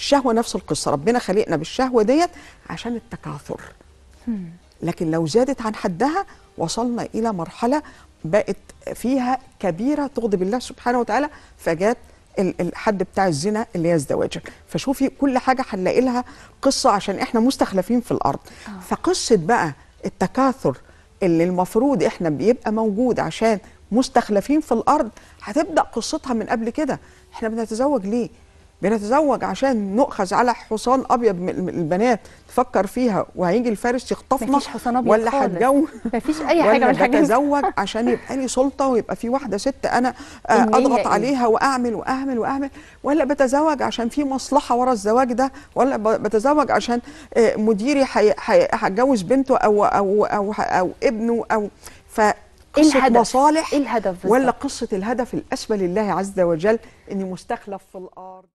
الشهوه نفس القصه ربنا خلقنا بالشهوه ديت عشان التكاثر لكن لو زادت عن حدها وصلنا الى مرحله بقت فيها كبيره تغضب الله سبحانه وتعالى فجات ال- الحد بتاع الزنا اللي هي ازدواجا فشوفي كل حاجه هنلاقي لها قصه عشان احنا مستخلفين في الارض فقصه بقى التكاثر اللي المفروض احنا بيبقى موجود عشان مستخلفين في الارض هتبدا قصتها من قبل كده احنا بنتزوج ليه بنتزوج عشان نؤخذ على حصان ابيض من من البنات تفكر فيها وهيجي الفارس يخطفنا مفيش حصان أبيض ولا خالص. هتجوز مفيش أي حاجة من ولا الحاجات دي. بتزوج عشان يبقى لي سلطه ويبقى في واحده ست انا آه، النية اضغط إيه؟ عليها واعمل واعمل واعمل ولا بتزوج عشان في مصلحه ورا الزواج ده ولا ب- بتزوج عشان آه، مديري حي- حي- هتجوز بنته او او او او ابنه او ف ايه قصة الهدف مصالح ايه الهدف ولا بالظبط؟ قصه الهدف الاسمى لله عز وجل اني مستخلف في الارض